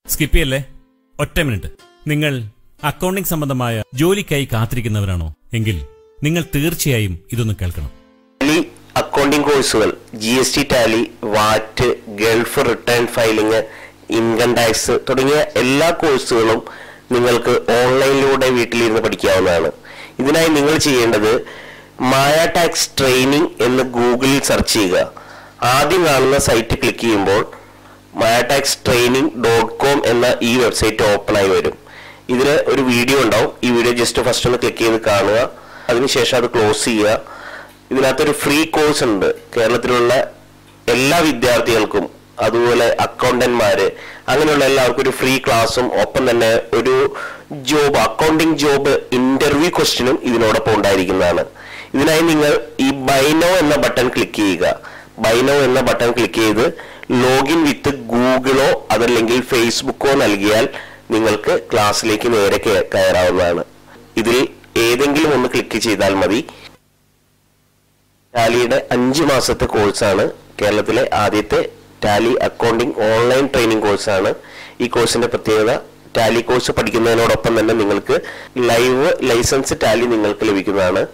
skip ചെയ്യല്ലേ ഒറ്റ minute നിങ്ങൾ അക്കൗണ്ടിംഗ് സംബന്ധമായ ജോലിക്കായി കാത്തിരിക്കുന്നവരാണോ എങ്കിൽ നിങ്ങൾ തീർച്ചയായും ഇതൊന്ന് കേൾക്കണം ടാലി അക്കൗണ്ടിംഗ് കോഴ്സുകൾ G S T Tally VAT Gulf return filing income tax തുടങ്ങിയ എല്ലാ കോഴ്സുകളും നിങ്ങൾക്ക് ഓൺലൈനിലൂടെ വീട്ടിലിരുന്ന് പഠിക്കാവുന്നതാണ് ഇതിനായി നിങ്ങൾ ചെയ്യേണ്ടത് മായ ടാക്സ് ട്രെയിനിങ് എന്ന് ഗൂഗിളിൽ സെർച്ച് ചെയ്യുക ആദ്യം കാണുന്ന സൈറ്റ് ക്ലിക്ക് ചെയ്യുമ്പോൾ മാറ്റാക്സ് ട്രെയിനിങ് ഡോട്ട് കോം എന്ന ഈ വെബ്സൈറ്റ് ഓപ്പൺ ആയി വരും ഇതിന് ഒരു വീഡിയോ ഉണ്ടാവും ഈ വീഡിയോ ജസ്റ്റ് ഫസ്റ്റ് ഒന്ന് ക്ലിക്ക് ചെയ്ത് കാണുക അതിനുശേഷം അത് ക്ലോസ് ചെയ്യുക ഇതിനകത്തൊരു ഫ്രീ കോഴ്സ് ഉണ്ട് കേരളത്തിലുള്ള എല്ലാ വിദ്യാർത്ഥികൾക്കും അതുപോലെ അക്കൗണ്ടന്റ്മാര് അങ്ങനെയുള്ള എല്ലാവർക്കും ഒരു ഫ്രീ ക്ലാസ്സും ഒപ്പം തന്നെ ഒരു ജോബ് അക്കൗണ്ടിംഗ് ജോബ് ഇന്റർവ്യൂ ക്വസ്റ്റ്യനും ഇതിനോടൊപ്പം ഉണ്ടായിരിക്കുന്നതാണ് ഇതിനായി നിങ്ങൾ ഈ ബൈനോ എന്ന ബട്ടൺ ക്ലിക്ക് ചെയ്യുക ബൈനോ എന്ന ബട്ടൺ ക്ലിക്ക് ചെയ്ത് ലോഗിൻ വിത്ത് ഗൂഗിളോ അതല്ലെങ്കിൽ ഫേസ്ബുക്കോ നൽകിയാൽ നിങ്ങൾക്ക് ക്ലാസ്സിലേക്ക് നേരെ കയ- കയറാവുന്നതാണ് ഇതിൽ ഏതെങ്കിലും ഒന്ന് ക്ലിക്ക് ചെയ്താൽ മതി ടാലിയുടെ അഞ്ച് മാസത്തെ കോഴ്സാണ് കേരളത്തിലെ ആദ്യത്തെ ടാലി അക്കൗണ്ടിംഗ് ഓൺലൈൻ ട്രെയിനിങ് കോഴ്സാണ് ഈ കോഴ്സിന്റെ പ്രത്യേകത ടാലി കോഴ്സ് പഠിക്കുന്നതിനോടൊപ്പം തന്നെ നിങ്ങൾക്ക് ലൈവ് ലൈസൻസ് ടാലി നിങ്ങൾക്ക് ലഭിക്കുന്നതാണ്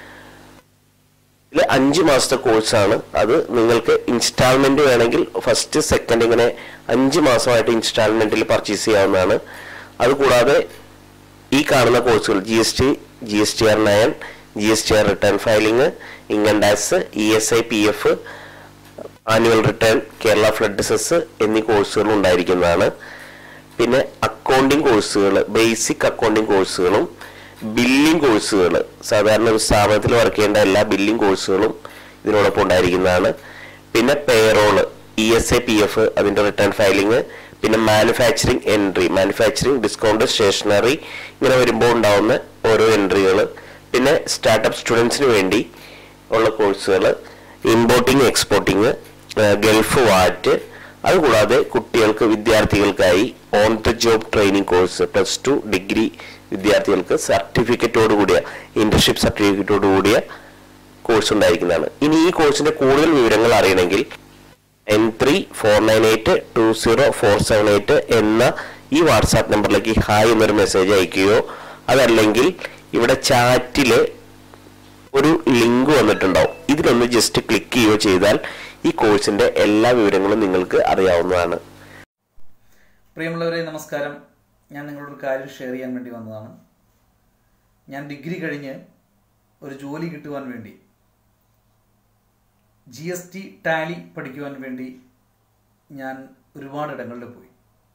ഇതിൽ അഞ്ച് മാസത്തെ കോഴ്സാണ് അത് നിങ്ങൾക്ക് ഇൻസ്റ്റാൾമെന്റ് വേണമെങ്കിൽ ഫസ്റ്റ് സെക്കൻഡ് ഇങ്ങനെ അഞ്ച് മാസമായിട്ട് ഇൻസ്റ്റാൾമെന്റിൽ പർച്ചേസ് ചെയ്യാവുന്നതാണ് അതുകൂടാതെ ഈ കാണുന്ന കോഴ്സുകൾ G S T G S T R nine G S T R return filing income tax E S I P F annual return Kerala flood cess എന്നീ കോഴ്സുകൾ ഉണ്ടായിരിക്കുന്നതാണ് പിന്നെ അക്കൗണ്ടിംഗ് കോഴ്സുകൾ ബേസിക് അക്കൗണ്ടിംഗ് കോഴ്സുകളും ബില്ലിംഗ് കോഴ്സുകൾ സാധാരണ ഒരു സ്ഥാപനത്തിൽ വർക്ക് ചെയ്യേണ്ട എല്ലാ ബില്ലിംഗ് കോഴ്സുകളും ഇതിനോടൊപ്പം ഉണ്ടായിരിക്കുന്നതാണ് പിന്നെ payroll E S A P F അതിന്റെ റിട്ടേൺ ഫയലിംഗ് പിന്നെ manufacturing entry manufacturing discount stationery ഇങ്ങനെ വരുമ്പോൾ ഉണ്ടാവുന്ന ഓരോ എൻട്രികൾ പിന്നെ സ്റ്റാർട്ടപ്പ് സ്റ്റുഡൻസിന് വേണ്ടി ഉള്ള കോഴ്സുകൾ ഇമ്പോർട്ടിങ് എക്സ്പോർട്ടിങ് ഗൾഫ് വാറ്റ് അതുകൂടാതെ കുട്ടികൾക്ക് വിദ്യാർത്ഥികൾക്കായി on the job training course plus two degree വിദ്യാർത്ഥികൾക്ക് സർട്ടിഫിക്കറ്റോട് കൂടിയ ഇന്റർഷിപ്പ് സർട്ടിഫിക്കറ്റോട് കൂടിയ കോഴ്സ് ഉണ്ടായിരിക്കുന്നതാണ് ഇനി ഈ കോഴ്സിന്റെ കൂടുതൽ വിവരങ്ങൾ അറിയണമെങ്കിൽ N three four nine eight two zero four seven eight എന്ന ഈ വാട്സാപ്പ് നമ്പറിലേക്ക് ഹായ് എന്നൊരു മെസ്സേജ് അയക്കുകയോ അതല്ലെങ്കിൽ ഇവിടെ ചാറ്റില് ഒരു ലിങ്ക് വന്നിട്ടുണ്ടാവും ഇതിലൊന്ന് ജസ്റ്റ് ക്ലിക്ക് ചെയ്യുകയോ ചെയ്താൽ ഈ കോഴ്സിന്റെ എല്ലാ വിവരങ്ങളും നിങ്ങൾക്ക് അറിയാവുന്നതാണ് പ്രിയമുള്ളവരെ നമസ്കാരം ഞാൻ നിങ്ങളോടൊരു കാര്യം ഷെയർ ചെയ്യാൻ വേണ്ടി വന്നതാണ് ഞാൻ ഡിഗ്രി കഴിഞ്ഞ് ഒരു ജോലി കിട്ടുവാൻ വേണ്ടി ജി എസ് ടി ടാലി പഠിക്കുവാൻ വേണ്ടി ഞാൻ ഒരുപാട് ഇടങ്ങളിൽ പോയി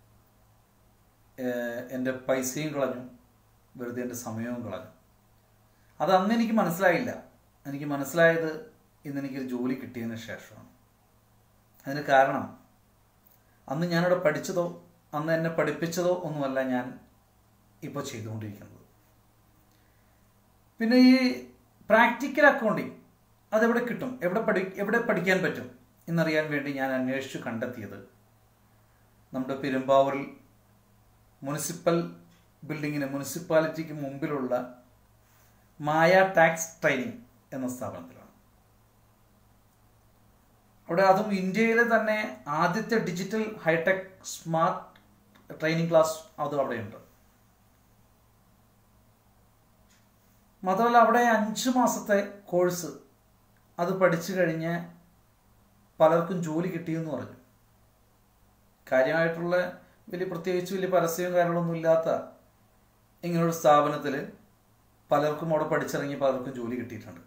ഏഹ് എൻ്റെ പൈസയും കളഞ്ഞു വെറുതെ എൻ്റെ സമയവും കളഞ്ഞു അത് അന്ന് എനിക്ക് മനസ്സിലായില്ല എനിക്ക് മനസ്സിലായത് ഇന്ന് എനിക്കൊരു ജോലി കിട്ടിയതിന് ശേഷമാണ് അതിന് കാരണം അന്ന് ഞാനിവിടെ പഠിച്ചതോ അന്ന് എന്നെ പഠിപ്പിച്ചതോ ഒന്നുമല്ല ഞാൻ ഇപ്പോൾ ചെയ്തുകൊണ്ടിരിക്കുന്നത് പിന്നെ ഈ പ്രാക്ടിക്കൽ അക്കൗണ്ടിങ് അതെവിടെ കിട്ടും എവിടെ പഠി എവിടെ പഠിക്കാൻ പറ്റും എന്നറിയാൻ വേണ്ടി ഞാൻ അന്വേഷിച്ചു കണ്ടെത്തിയത് നമ്മുടെ പെരുമ്പാവൂരിൽ മുനിസിപ്പൽ ബിൽഡിങ്ങിന് മുനിസിപ്പാലിറ്റിക്ക് മുമ്പിലുള്ള മായ ടാക്സ് ട്രെയിനിങ് എന്ന സ്ഥാപനത്തിലാണ് അവിടെ അതും ഇന്ത്യയിലെ തന്നെ ആദ്യത്തെ digital hi tech smart training class അതും അവിടെയുണ്ട് മാത്രമല്ല അവിടെ അഞ്ച് മാസത്തെ കോഴ്സ് അത് പഠിച്ചു കഴിഞ്ഞ് പലർക്കും ജോലി കിട്ടിയെന്ന് പറഞ്ഞു കാര്യമായിട്ടുള്ള വലിയ പ്രത്യേകിച്ച് വലിയ പരസ്യവും കാര്യങ്ങളൊന്നും ഇല്ലാത്ത ഇങ്ങനൊരു സ്ഥാപനത്തിൽ പലർക്കും അവിടെ പഠിച്ചിറങ്ങി പലർക്കും ജോലി കിട്ടിയിട്ടുണ്ട്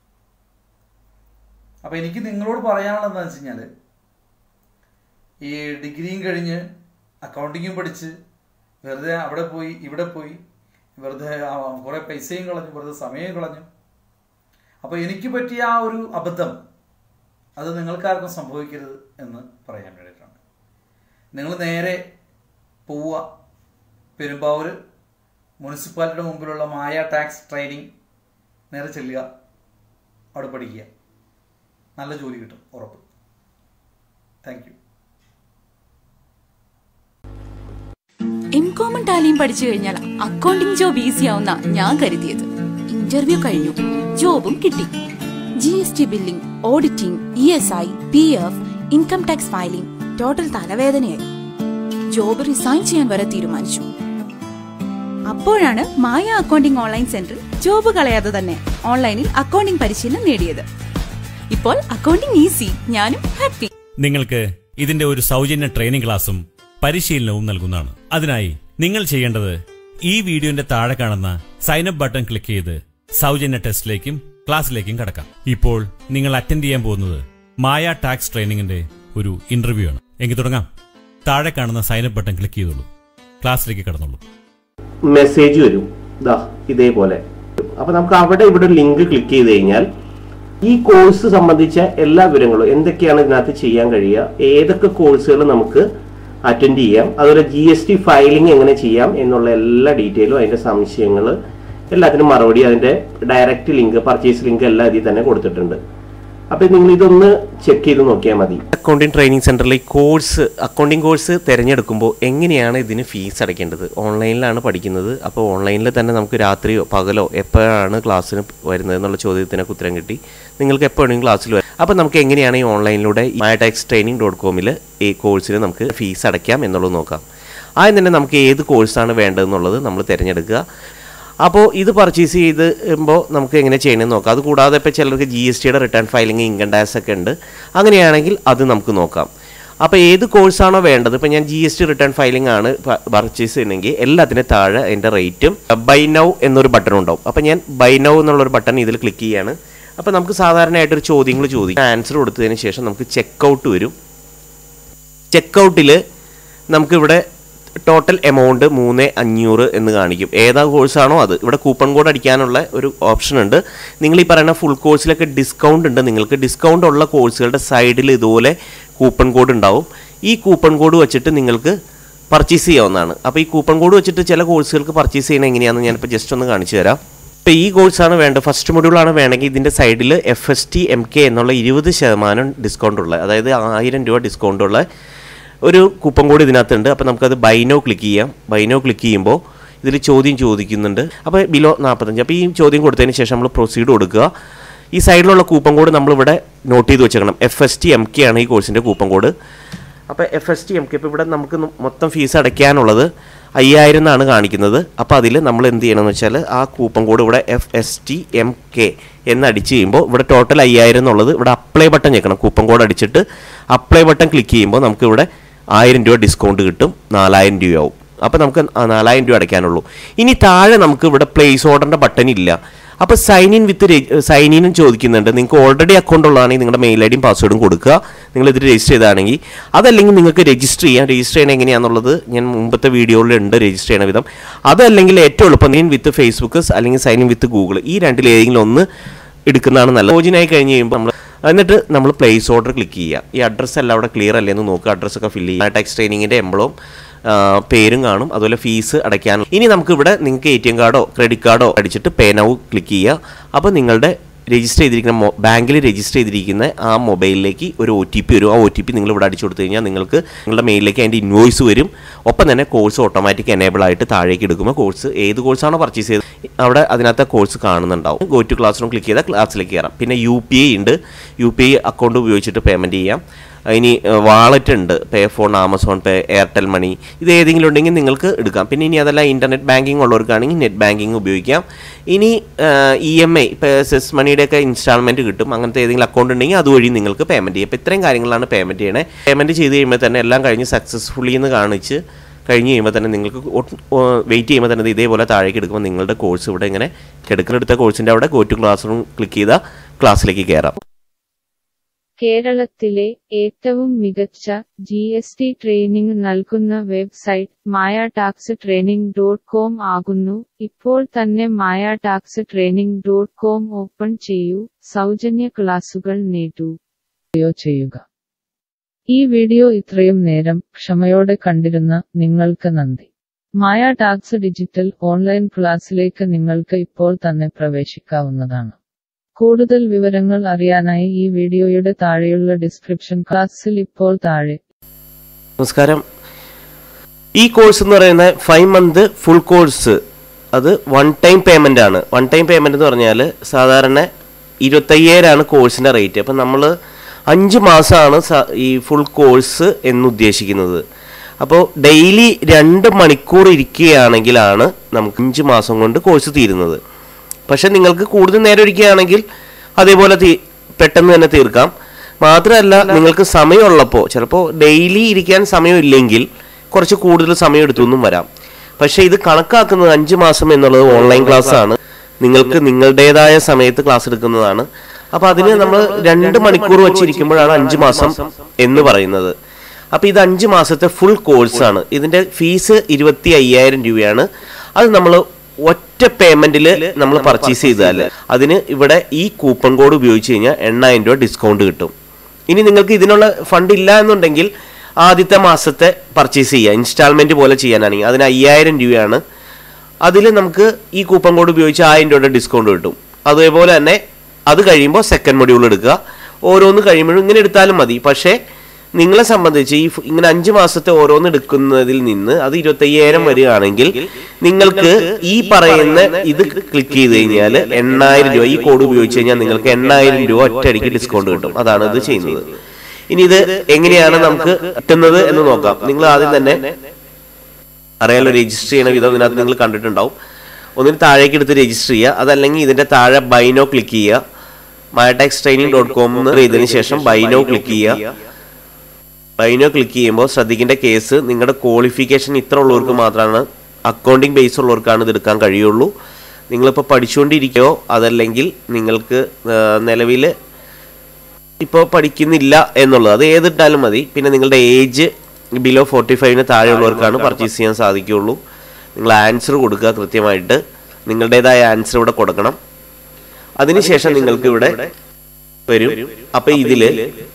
അപ്പൊ എനിക്ക് നിങ്ങളോട് പറയാനുള്ളത് എന്താണെന്ന് വെച്ച് കഴിഞ്ഞാൽ ഈ ഡിഗ്രിയും കഴിഞ്ഞ് അക്കൗണ്ടിങ്ങും പഠിച്ച് വെറുതെ അവിടെ പോയി ഇവിടെ പോയി വെറുതെ ആ കുറെ പൈസയും കളഞ്ഞു വെറുതെ സമയം കളഞ്ഞു അപ്പൊ എനിക്ക് പറ്റിയ ആ ഒരു അബദ്ധം അത് നിങ്ങൾക്കാർക്കും സംഭവിക്കരുത് എന്ന് പറയാൻ വേണ്ടിയിട്ടാണ് നിങ്ങൾ നേരെ പോവുക പെരുമ്പാവൂർ മുനിസിപ്പാലിറ്റിയുടെ മുമ്പിലുള്ള മായ ടാക്സ് ട്രെയിനിങ് നേരെ ചെല്ലുക അവിടെ പഠിക്കുക നല്ല ജോലി കിട്ടും ഉറപ്പ് താങ്ക് യു എംകോമും ടാലിയും പഠിച്ചു കഴിഞ്ഞാൽ അക്കൗണ്ടിംഗ് ജോബ് ഈസി ആവുന്ന ഞാൻ കരുതിയത് ഇന്റർവ്യൂ കഴിഞ്ഞു ജോബും കിട്ടി G S T billing auditing E S I P F income tax filing total തലവേദനയായി ജോബ് റിസൈൻ ചെയ്യാൻ വരെ തീരുമാനിച്ചു അപ്പോഴാണ് മായ അക്കൗണ്ടിംഗ് ഓൺലൈൻ സെന്ററിൽ ജോബ് കളയാതെ തന്നെ ഓൺലൈനിൽ അക്കൗണ്ടിംഗ് പരിശീലനം നേടിയത് ഇപ്പോൾ അക്കൗണ്ടിംഗ് ഈസി ഞാനും ഹാപ്പി നിങ്ങൾക്ക് ഇതിന്റെ ഒരു സൗജന്യ ട്രെയിനിംഗ് ക്ലാസും പരിശീലനവും നൽകുന്നതാണ് അതിനായി നിങ്ങൾ ചെയ്യേണ്ടത് ഈ വീഡിയോന്റെ താഴെ കാണുന്ന സൈനപ്പ് ബട്ടൺ ക്ലിക്ക് ചെയ്ത് സൗജന്യ ടെസ്റ്റിലേക്കും ക്ലാസ്സിലേക്കും കടക്കാം ഇപ്പോൾ നിങ്ങൾ അറ്റൻഡ് ചെയ്യാൻ പോകുന്നത് മായ ടാക്സ് ട്രെയിനിങ്ങിന്റെ ഒരു ഇന്റർവ്യൂ ആണ് എങ്കിൽ തുടങ്ങാം താഴെ കാണുന്ന സൈനപ്പ് ബട്ടൺ ക്ലിക്ക് ചെയ്തോളൂ ക്ലാസ്സിലേക്ക് കടന്നോളൂ മെസ്സേജ് വരും ഇതാ ഇതേപോലെ അപ്പൊ നമുക്ക് അവിടെ ഇവിടെ ഒരു ലിങ്ക് ക്ലിക്ക് ചെയ്ത് കഴിഞ്ഞാൽ ഈ കോഴ്സ് സംബന്ധിച്ച എല്ലാ വിവരങ്ങളും എന്തൊക്കെയാണ് ഇതിനകത്ത് ചെയ്യാൻ കഴിയുക ഏതൊക്കെ കോഴ്സുകൾ നമുക്ക് അറ്റൻഡ് ചെയ്യാം അതുപോലെ ജി എസ് ടി ഫയലിംഗ് എങ്ങനെ ചെയ്യാം എന്നുള്ള എല്ലാ ഡീറ്റെയിലും അതിന്റെ സംശയങ്ങൾ എല്ലാത്തിനും മറുപടി അതിന്റെ ഡയറക്റ്റ് ലിങ്ക് പർച്ചേസ് ലിങ്ക് എല്ലാം ഇതിൽ തന്നെ കൊടുത്തിട്ടുണ്ട് അപ്പൊ നിങ്ങൾ ഇതൊന്ന് ചെക്ക് ചെയ്ത് നോക്കിയാൽ മതി അക്കൗണ്ടിംഗ് ട്രെയിനിങ് സെൻറ്ററിൽ ഈ കോഴ്സ് അക്കൗണ്ടിംഗ് കോഴ്സ് തിരഞ്ഞെടുക്കുമ്പോൾ എങ്ങനെയാണ് ഇതിന് ഫീസ് അടയ്ക്കേണ്ടത് ഓൺലൈനിലാണ് പഠിക്കുന്നത് അപ്പോൾ ഓൺലൈനിൽ തന്നെ നമുക്ക് രാത്രിയോ പകലോ എപ്പോഴാണ് ക്ലാസ്സിന് വരുന്നത് എന്നുള്ള ചോദ്യത്തിനൊക്കെ ഉത്തരം കിട്ടി നിങ്ങൾക്ക് എപ്പോഴും ക്ലാസ്സിൽ വരും അപ്പോൾ നമുക്ക് എങ്ങനെയാണ് ഈ ഓൺലൈനിലൂടെ മാറ്റാക്സ് ട്രെയിനിങ് ഡോട്ട് കോമിൽ ഈ കോഴ്സിന് നമുക്ക് ഫീസ് അടയ്ക്കാം എന്നുള്ളത് നോക്കാം ആദ്യം തന്നെ നമുക്ക് ഏത് കോഴ്സാണ് വേണ്ടതെന്നുള്ളത് നമ്മൾ തിരഞ്ഞെടുക്കുക അപ്പോൾ ഇത് പർച്ചേസ് ചെയ്തുമ്പോൾ നമുക്ക് എങ്ങനെ ചെയ്യണമെന്ന് നോക്കാം അത് കൂടാതെ ഇപ്പോൾ ചിലർക്ക് ജി എസ് ടിയുടെ റിട്ടേൺ ഫയലിംഗ് ഇൻകം ടാക്സ് ഒക്കെ ഉണ്ട് അങ്ങനെയാണെങ്കിൽ അത് നമുക്ക് നോക്കാം അപ്പോൾ ഏത് കോഴ്സാണോ വേണ്ടത് ഇപ്പോൾ ഞാൻ G S T return filing ആണ് പർച്ചേസ് ചെയ്യണമെങ്കിൽ എല്ലാത്തിനും താഴെ അതിൻ്റെ റേറ്റും ബൈ നൗ എന്നൊരു ബട്ടൺ ഉണ്ടാവും അപ്പോൾ ഞാൻ ബൈ നൗ എന്നുള്ളൊരു ബട്ടൺ ഇതിൽ ക്ലിക്ക് ചെയ്യാണ് അപ്പോൾ നമുക്ക് സാധാരണയായിട്ടൊരു ചോദ്യങ്ങൾ ചോദിക്കും ആൻസർ കൊടുത്തതിന് ശേഷം നമുക്ക് ചെക്കൗട്ട് വരും ചെക്കൗട്ടിൽ നമുക്കിവിടെ ടോട്ടൽ എമൗണ്ട് മൂന്ന് അഞ്ഞൂറ് എന്ന് കാണിക്കും ഏതാ കോഴ്സാണോ അത് ഇവിടെ കൂപ്പൺ കോഡ് അടിക്കാനുള്ള ഒരു ഓപ്ഷൻ ഉണ്ട് നിങ്ങൾ ഈ പറയുന്ന ഫുൾ കോഴ്സിലൊക്കെ ഡിസ്കൗണ്ട് ഉണ്ട് നിങ്ങൾക്ക് ഡിസ്കൗണ്ട് ഉള്ള കോഴ്സുകളുടെ സൈഡിൽ ഇതുപോലെ കൂപ്പൺ കോഡ് ഉണ്ടാവും ഈ കൂപ്പൺ കോഡ് വെച്ചിട്ട് നിങ്ങൾക്ക് പർച്ചേസ് ചെയ്യാവുന്നതാണ് അപ്പോൾ ഈ കൂപ്പൺ കോഡ് വെച്ചിട്ട് ചില കോഴ്സുകൾക്ക് പർച്ചേസ് ചെയ്യണം എങ്ങനെയാണെന്ന് ഞാനിപ്പോൾ ജസ്റ്റ് ഒന്ന് കാണിച്ചു തരാം ഇപ്പോൾ ഈ കോഴ്സാണ് വേണ്ടത് ഫസ്റ്റ് മൊഡ്യൂളാണ് വേണമെങ്കിൽ ഇതിൻ്റെ സൈഡിൽ F S T M K എന്നുള്ള ഇരുപത് ശതമാനം ഡിസ്കൗണ്ട് ഉള്ള അതായത് ആയിരം രൂപ ഡിസ്കൗണ്ട് ഉള്ള ഒരു കൂപ്പൺ കോഡ് ഇതിനകത്തുണ്ട് അപ്പോൾ നമുക്കത് ബൈനോ ക്ലിക്ക് ചെയ്യാം ബൈനോ ക്ലിക്ക് ചെയ്യുമ്പോൾ ഇതിൽ ചോദ്യം ചോദിക്കുന്നുണ്ട് അപ്പോൾ ബിലോ നാൽപ്പത്തഞ്ച് അപ്പോൾ ഈ ചോദ്യം കൊടുത്തതിന് ശേഷം നമ്മൾ പ്രൊസീഡ് കൊടുക്കുക ഈ സൈഡിലുള്ള കൂപ്പൺ കോഡ് നമ്മളിവിടെ നോട്ട് ചെയ്ത് വെച്ചേക്കണം F S T M K ആണ് ഈ കോഴ്സിൻ്റെ കൂപ്പൺ കോഡ് അപ്പോൾ F S T M K ഇപ്പോൾ ഇവിടെ നമുക്ക് ന- മൊത്തം ഫീസ് അടയ്ക്കാനുള്ളത് അയ്യായിരം എന്നാണ് കാണിക്കുന്നത് അപ്പോൾ അതിൽ നമ്മൾ എന്ത് ചെയ്യണമെന്ന് വെച്ചാൽ ആ കൂപ്പൺ കോഡ് ഇവിടെ F S T M K എന്ന് അടിച്ച് കഴിയുമ്പോൾ ഇവിടെ ടോട്ടൽ അയ്യായിരം എന്നുള്ളത് ഇവിടെ അപ്ലൈ ബട്ടൺ ഞെക്കണം കൂപ്പൺ കോഡ് അടിച്ചിട്ട് അപ്ലൈ ബട്ടൺ ക്ലിക്ക് ചെയ്യുമ്പോൾ നമുക്ക് ഇവിടെ ആയിരം രൂപ ഡിസ്കൗണ്ട് കിട്ടും നാലായിരം രൂപയാവും അപ്പോൾ നമുക്ക് ആ നാലായിരം രൂപ അടയ്ക്കാനുള്ളൂ ഇനി താഴെ നമുക്ക് ഇവിടെ പ്ലേസ് ഓർഡറിൻ്റെ ബട്ടൺ ഇല്ല അപ്പോൾ സൈൻ ഇൻ വിത്ത് സൈൻ ഇനും ചോദിക്കുന്നുണ്ട് നിങ്ങൾക്ക് ഓൾറെഡി അക്കൗണ്ട് ഉള്ളതാണെങ്കിൽ നിങ്ങളുടെ മെയിൽ ഐ ഡിയും പാസ്വേഡും കൊടുക്കുക നിങ്ങൾ ഇതിൽ രജിസ്റ്റർ ചെയ്താണെങ്കിൽ അതല്ലെങ്കിൽ നിങ്ങൾക്ക് രജിസ്റ്റർ ചെയ്യാം രജിസ്റ്റർ ചെയ്യണം എങ്ങനെയാണെന്നുള്ളത് ഞാൻ മുമ്പത്തെ വീഡിയോയിൽ ഉണ്ട് രജിസ്റ്റർ ചെയ്യണ വിധം അതല്ലെങ്കിൽ ഏറ്റവും എളുപ്പം നീൻ വിത്ത് ഫേസ്ബുക്ക് അല്ലെങ്കിൽ സൈൻ ഇൻ വിത്ത് ഗൂഗിൾ ഈ രണ്ടിൽ ഏതെങ്കിലും ഒന്ന് എടുക്കുന്നതാണ് നല്ലത് ലോജിനായി കഴിഞ്ഞ് കഴിയുമ്പോൾ നമ്മൾ എന്നിട്ട് നമ്മൾ പ്ലേസ് ഓർഡർ ക്ലിക്ക് ചെയ്യുക ഈ അഡ്രസ്സ് എല്ലാം അവിടെ ക്ലിയർ അല്ലേ എന്ന് നോക്കുക അഡ്രസ്സൊക്കെ ഫില്ല് ചെയ്യുക ടാക്സ് ട്രെയിനിങ്ങിൻ്റെ എംബ്ലവും പേരും കാണും അതുപോലെ ഫീസ് അടയ്ക്കാൻ ഇനി നമുക്ക് ഇവിടെ നിങ്ങൾക്ക് എ ടി എം കാർഡോ ക്രെഡിറ്റ് കാർഡോ അടിച്ചിട്ട് പേ നൗ ക്ലിക്ക് ചെയ്യുക അപ്പോൾ നിങ്ങളുടെ രജിസ്റ്റർ ചെയ്തിരിക്കുന്ന ബാങ്കിൽ രജിസ്റ്റർ ചെയ്തിരിക്കുന്ന ആ മൊബൈലിലേക്ക് ഒരു ഒ ടി പി വരും ആ ഒ ടി പി നിങ്ങൾ ഇവിടെ അടിച്ചു കൊടുത്തു കഴിഞ്ഞാൽ നിങ്ങൾക്ക് നിങ്ങളുടെ മെയിലിലേക്ക് അതിൻ്റെ ഇൻവോയ്സ് വരും ഒപ്പം തന്നെ കോഴ്സ് ഓട്ടോമാറ്റിക് എനേബിൾ ആയിട്ട് താഴേക്ക് എടുക്കുമ്പോൾ കോഴ്സ് ഏത് കോഴ്സാണോ പർച്ചേസ് ചെയ്തത് അവിടെ അതിനകത്ത് കോഴ്സ് കാണുന്നുണ്ടാവും go to classroom click ചെയ്താൽ ക്ലാസ്സിലേക്ക് കയറാം പിന്നെ യു പി ഐ ഉണ്ട് യു പി ഐ അക്കൗണ്ട് ഉപയോഗിച്ചിട്ട് പേയ്മെൻറ്റ് ചെയ്യാം ഇനി വാളറ്റ് ഉണ്ട് pay phone Amazon pay Airtel money ഇത് ഏതെങ്കിലും ഉണ്ടെങ്കിൽ നിങ്ങൾക്ക് എടുക്കാം പിന്നെ ഇനി അതല്ല ഇൻ്റർനെറ്റ് ബാങ്കിങ് ഉള്ളവർക്കാണെങ്കിൽ നെറ്റ് ബാങ്കിങ് ഉപയോഗിക്കാം ഇനി ഇ എം ഐ ഇപ്പോൾ സെസ് മണിയുടെയൊക്കെ ഇൻസ്റ്റാൾമെൻറ്റ് കിട്ടും അങ്ങനത്തെ ഏതെങ്കിലും അക്കൗണ്ട് ഉണ്ടെങ്കിൽ അതുവഴി നിങ്ങൾക്ക് പേയ്മെൻറ്റ് ചെയ്യാം അപ്പോൾ ഇത്രയും കാര്യങ്ങളാണ് പേയ്മെൻറ്റ് ചെയ്യണേ പേയ്മെൻറ്റ് ചെയ്ത് കഴിയുമ്പോൾ തന്നെ എല്ലാം കഴിഞ്ഞ് സക്സസ്ഫുള്ളി എന്ന് കാണിച്ച് കഴിഞ്ഞ് കഴിയുമ്പോൾ തന്നെ നിങ്ങൾക്ക് വെയിറ്റ് ചെയ്യുമ്പോൾ തന്നെ ഇത് ഇതേപോലെ താഴേക്ക് എടുക്കുമ്പോൾ നിങ്ങളുടെ കോഴ്സ് ഇവിടെ ഇങ്ങനെ കിടക്കിലെടുത്ത കോഴ്സിൻ്റെ അവിടെ go to classroom click ചെയ്താൽ ക്ലാസ്സിലേക്ക് കയറാം കേരളത്തിലെ ഏറ്റവും മികച്ച ജി എസ് ടി ട്രെയിനിംഗ് നൽകുന്ന website Maya tax training dot com ആകുന്നു ഇപ്പോൾ തന്നെ Maya tax training dot com open ചെയ്യൂ സൗജന്യ ക്ലാസുകൾ നേടൂ വീഡിയോ ചെയ്യുക ഈ വീഡിയോ ഇത്രയും നേരം ക്ഷമയോടെ കണ്ടിരുന്ന നിങ്ങൾക്ക് നന്ദി മായ ടാക്സ് ഡിജിറ്റൽ ഓൺലൈൻ ക്ലാസ്സിലേക്ക് നിങ്ങൾക്ക് ഇപ്പോൾ തന്നെ പ്രവേശിക്കാവുന്നതാണ് കൂടുതൽ വിവരങ്ങൾ അറിയാനായി ഈ വീഡിയോയുടെ താഴെയുള്ള ഡിസ്ക്രിപ്ഷൻ ക്ലാസ്സിൽ ഇപ്പോൾ താഴെ നമസ്കാരം ഈ കോഴ്സ് എന്ന് പറയുന്നത് ഫൈവ് മന്ത് ഫുൾ കോഴ്സ് അത് വൺ ടൈം പേയ്മെൻ്റ് ആണ് വൺ ടൈം പേയ്മെൻ്റ് എന്ന് പറഞ്ഞാൽ സാധാരണ ഇരുപത്തയ്യായിരമാണ് കോഴ്സിൻ്റെ റേറ്റ് അപ്പം നമ്മൾ അഞ്ച് മാസമാണ് സ- ഈ ഫുൾ കോഴ്സ് എന്ന് ഉദ്ദേശിക്കുന്നത് അപ്പോൾ ഡെയിലി രണ്ട് മണിക്കൂർ ഇരിക്കുകയാണെങ്കിലാണ് നമുക്ക് അഞ്ച് മാസം കൊണ്ട് കോഴ്സ് തീരുന്നത് പക്ഷെ നിങ്ങൾക്ക് കൂടുതൽ നേരം ഇരിക്കുകയാണെങ്കിൽ അതേപോലെ തീ- പെട്ടെന്ന് തന്നെ തീർക്കാം മാത്രമല്ല നിങ്ങൾക്ക് സമയമുള്ളപ്പോൾ ചിലപ്പോൾ ഡെയിലി ഇരിക്കാൻ സമയമില്ലെങ്കിൽ കുറച്ച് കൂടുതൽ സമയം എടുത്തൊന്നും വരാം പക്ഷേ ഇത് കണക്കാക്കുന്നത് അഞ്ച് മാസം എന്നുള്ളത് ഓൺലൈൻ ക്ലാസ് ആണ് നിങ്ങൾക്ക് നിങ്ങളുടേതായ സമയത്ത് ക്ലാസ് എടുക്കുന്നതാണ് അപ്പൊ അതിന് നമ്മൾ രണ്ട് മണിക്കൂർ വെച്ചിരിക്കുമ്പോഴാണ് അഞ്ച് മാസം എന്ന് പറയുന്നത് അപ്പൊ ഇത് അഞ്ച് മാസത്തെ ഫുൾ കോഴ്സാണ് ഇതിന്റെ ഫീസ് ഇരുപത്തി അയ്യായിരം രൂപയാണ് അത് നമ്മൾ ഒറ്റ പേയ്മെന്റിൽ നമ്മൾ പർച്ചേസ് ചെയ്താൽ അതിന് ഇവിടെ ഈ കൂപ്പൺ കോഡ് ഉപയോഗിച്ച് കഴിഞ്ഞാൽ എണ്ണായിരം രൂപ ഡിസ്കൗണ്ട് കിട്ടും ഇനി നിങ്ങൾക്ക് ഇതിനുള്ള ഫണ്ട് ഇല്ല എന്നുണ്ടെങ്കിൽ ആദ്യത്തെ മാസത്തെ പർച്ചേസ് ചെയ്യുക ഇൻസ്റ്റാൾമെന്റ് പോലെ ചെയ്യാനാണെങ്കിൽ അതിന് അയ്യായിരം രൂപയാണ് അതിൽ നമുക്ക് ഈ കൂപ്പൺ കോഡ് ഉപയോഗിച്ച് ആയിരം രൂപയുടെ ഡിസ്കൗണ്ട് കിട്ടും അതേപോലെ തന്നെ അത് കഴിയുമ്പോൾ സെക്കൻഡ് മൊഡ്യൂൾ എടുക്കുക ഓരോന്ന് കഴിയുമ്പോഴും ഇങ്ങനെ എടുത്താലും മതി പക്ഷേ നിങ്ങളെ സംബന്ധിച്ച് ഈ ഫ്- ഇങ്ങനെ അഞ്ച് മാസത്തെ ഓരോന്ന് എടുക്കുന്നതിൽ നിന്ന് അത് ഇരുപത്തയ്യായിരം വരികയാണെങ്കിൽ നിങ്ങൾക്ക് ഈ പറയുന്ന ഇത് ക്ലിക്ക് ചെയ്ത് കഴിഞ്ഞാൽ എണ്ണായിരം രൂപ ഈ കോഡ് ഉപയോഗിച്ച് കഴിഞ്ഞാൽ നിങ്ങൾക്ക് എണ്ണായിരം രൂപ ഒറ്റയടിക്ക് ഡിസ്കൗണ്ട് കിട്ടും അതാണ് ഇത് ചെയ്യുന്നത് ഇനി ഇത് എങ്ങനെയാണ് നമുക്ക് കിട്ടുന്നത് എന്ന് നോക്കാം നിങ്ങൾ ആദ്യം തന്നെ അറിയാലോ രജിസ്റ്റർ ചെയ്യണ വിധം ഇതിനകത്ത് നിങ്ങൾ കണ്ടിട്ടുണ്ടാവും ഒന്നിന് താഴേക്ക് എടുത്ത് രജിസ്റ്റർ ചെയ്യുക അതല്ലെങ്കിൽ ഇതിന്റെ താഴെ ബൈനോ ക്ലിക്ക് ചെയ്യുക മയടാക്സ് ട്രെയിനിങ് ഡോട്ട് കോം ചെയ്തതിന് ശേഷം ബൈനോ ക്ലിക്ക് ചെയ്യുക ബൈനോ ക്ലിക്ക് ചെയ്യുമ്പോൾ ശ്രദ്ധിക്കേണ്ട കേസ് നിങ്ങളുടെ ക്വാളിഫിക്കേഷൻ ഇത്ര ഉള്ളവർക്ക് മാത്രമാണ് അക്കൗണ്ടിങ് ബേസ് ഉള്ളവർക്കാണ് ഇത് എടുക്കാൻ കഴിയുള്ളൂ നിങ്ങളിപ്പോൾ പഠിച്ചുകൊണ്ടിരിക്കുകയോ അതല്ലെങ്കിൽ നിങ്ങൾക്ക് നിലവിൽ ഇപ്പോൾ പഠിക്കുന്നില്ല എന്നുള്ളത് അത് ഏതിട്ടാലും മതി പിന്നെ നിങ്ങളുടെ ഏജ് ബിലോ ഫോർട്ടി ഫൈവിന് താഴെയുള്ളവർക്കാണ് പർച്ചേസ് ചെയ്യാൻ സാധിക്കുകയുള്ളൂ നിങ്ങൾ ആൻസർ കൊടുക്കുക കൃത്യമായിട്ട് നിങ്ങളുടേതായ ആൻസർ ഇവിടെ കൊടുക്കണം അതിനുശേഷം നിങ്ങൾക്ക് ഇവിടെ വരും അപ്പൊ ഇതില്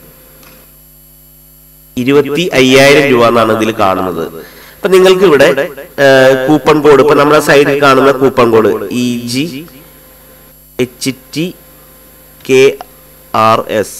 ഇരുപത്തി അയ്യായിരം രൂപ എന്നാണ് ഇതിൽ കാണുന്നത് അപ്പൊ നിങ്ങൾക്ക് ഇവിടെ കൂപ്പൺ കോഡ് ഇപ്പൊ നമ്മുടെ സൈഡിൽ കാണുന്ന coupon code E G H T K R S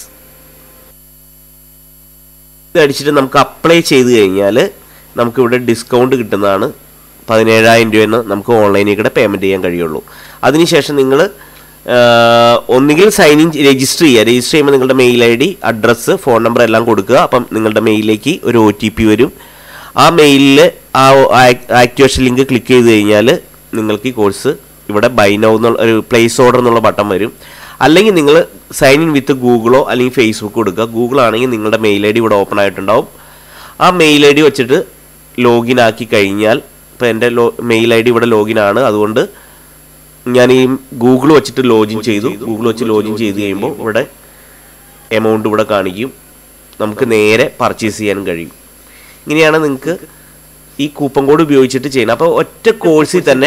ഇത് അടിച്ചിട്ട് നമുക്ക് അപ്ലൈ ചെയ്ത് കഴിഞ്ഞാൽ നമുക്ക് ഇവിടെ ഡിസ്കൗണ്ട് കിട്ടുന്നതാണ് പതിനേഴായിരം രൂപയെന്ന് നമുക്ക് ഓൺലൈനിൽ കൂടെ പേയ്മെൻറ്റ് ചെയ്യാൻ കഴിയുള്ളൂ അതിനുശേഷം നിങ്ങൾ ഒന്നുകിൽ സൈൻ ഇൻ രജിസ്റ്റർ ചെയ്യുക രജിസ്റ്റർ ചെയ്യുമ്പോൾ നിങ്ങളുടെ mail I D address phone number എല്ലാം കൊടുക്കുക അപ്പം നിങ്ങളുടെ മെയിലിലേക്ക് ഒരു ഒ ടി പി വരും ആ മെയിലിൽ ആ ആക്ടിവേഷൻ ലിങ്ക് ക്ലിക്ക് ചെയ്ത് കഴിഞ്ഞാൽ നിങ്ങൾക്ക് ഈ കോഴ്സ് ഇവിടെ ബൈ നൗ എന്നുള്ള ഒരു പ്ലേസ് ഓർഡർ എന്നുള്ള ബട്ടൺ വരും അല്ലെങ്കിൽ നിങ്ങൾ സൈൻ ഇൻ വിത്ത് ഗൂഗിളോ അല്ലെങ്കിൽ ഫേസ്ബുക്ക് കൊടുക്കുക ഗൂഗിൾ ആണെങ്കിൽ നിങ്ങളുടെ മെയിൽ ഐ ഡി ഇവിടെ ഓപ്പൺ ആയിട്ടുണ്ടാവും ആ മെയിൽ ഐ ഡി വെച്ചിട്ട് ലോഗിൻ ആക്കി കഴിഞ്ഞാൽ ഇപ്പോൾ എൻ്റെ ലോ മെയിൽ ഐ ഡി ഇവിടെ ലോഗിൻ ആണ് അതുകൊണ്ട് ഞാൻ ഈ ഗൂഗിൾ വെച്ചിട്ട് ലോഗിൻ ചെയ്തു ഗൂഗിൾ വെച്ച് ലോഗിൻ ചെയ്ത് കഴിയുമ്പോൾ ഇവിടെ എമൗണ്ട് ഇവിടെ കാണിക്കും നമുക്ക് നേരെ പർച്ചേസ് ചെയ്യാനും കഴിയും ഇങ്ങനെയാണ് നിങ്ങൾക്ക് ഈ കൂപ്പൺ കോഡ് ഉപയോഗിച്ചിട്ട് ചെയ്യുന്നത് അപ്പോൾ ഒറ്റ കോഴ്സിൽ തന്നെ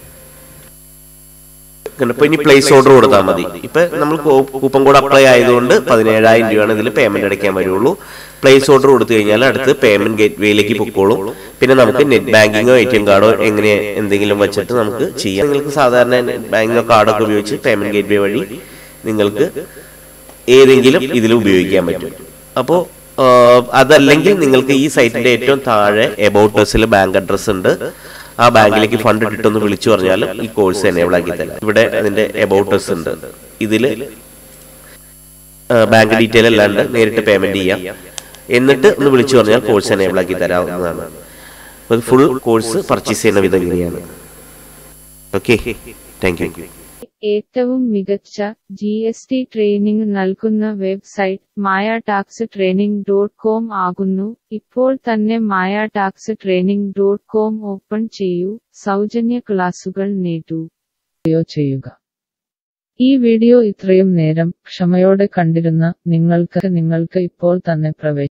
ഇപ്പൊ ഇനി പ്ലേസ് ഓർഡർ കൊടുത്താൽ മതി ഇപ്പൊ നമ്മൾ കൂപ്പൺ കോഡ് അപ്ലൈ ആയതുകൊണ്ട് പതിനേഴായിരം രൂപയാണ് ഇതിൽ പേയ്മെന്റ് അടയ്ക്കാൻ വരുള്ളൂ പ്ലേസ് ഓർഡർ കൊടുത്തു കഴിഞ്ഞാൽ അടുത്ത് പേയ്മെന്റ് ഗേറ്റ് വേയിലേക്ക് പൊക്കോളും പിന്നെ നമുക്ക് നെറ്റ് ബാങ്കിങ്ങോ എ ടി എം കാർഡോ എങ്ങനെ എന്തെങ്കിലും വെച്ചിട്ട് നമുക്ക് ചെയ്യാം നിങ്ങൾക്ക് സാധാരണ നെറ്റ് ബാങ്കിങ്ങോ കാർഡൊക്കെ ഉപയോഗിച്ച് പേയ്മെന്റ് ഗേറ്റ് വേ വഴി നിങ്ങൾക്ക് ഏതെങ്കിലും ഇതിൽ ഉപയോഗിക്കാൻ പറ്റും അപ്പോൾ അതല്ലെങ്കിൽ നിങ്ങൾക്ക് ഈ സൈറ്റിന്റെ ഏറ്റവും താഴെ എബൌട്ടേഴ്സിൽ ബാങ്ക് അഡ്രസ് ഉണ്ട് ആ ബാങ്കിലേക്ക് ഫണ്ട് ഇട്ടിട്ടൊന്ന് വിളിച്ചു പറഞ്ഞാൽ ഈ കോഴ്സ് എനേബിൾ ആക്കി തരാം ഇവിടെ അതിന്റെ എബൌട്ടേഴ്സ് ഉണ്ട് ഇതിൽ ബാങ്ക് ഡീറ്റെയിൽ അല്ലാണ്ട് നേരിട്ട് പേയ്മെന്റ് ചെയ്യാം എന്നിട്ട് ഒന്ന് വിളിച്ചു പറഞ്ഞാൽ കോഴ്സ് എനേബിൾ ആക്കി തരാവുന്നതാണ് അപ്പോൾ ഫുൾ കോഴ്സ് പർച്ചേസ് ചെയ്യുന്ന വിധം ഇങ്ങനെയാണ് ഓക്കെ താങ്ക് യു ഏറ്റവും മികച്ച ജി എസ് ടി ട്രെയിനിംഗ് നൽകുന്ന website Maya tax training dot com ആകുന്നു ഇപ്പോൾ തന്നെ Maya tax training dot com open ചെയ്യൂ സൗജന്യ ക്ലാസുകൾ നേടൂ ചെയ്യുക ഈ വീഡിയോ ഇത്രയും നേരം ക്ഷമയോടെ കണ്ടിരുന്ന നിങ്ങൾക്ക് നിങ്ങൾക്ക് ഇപ്പോൾ തന്നെ പ്രവേശിക്കാം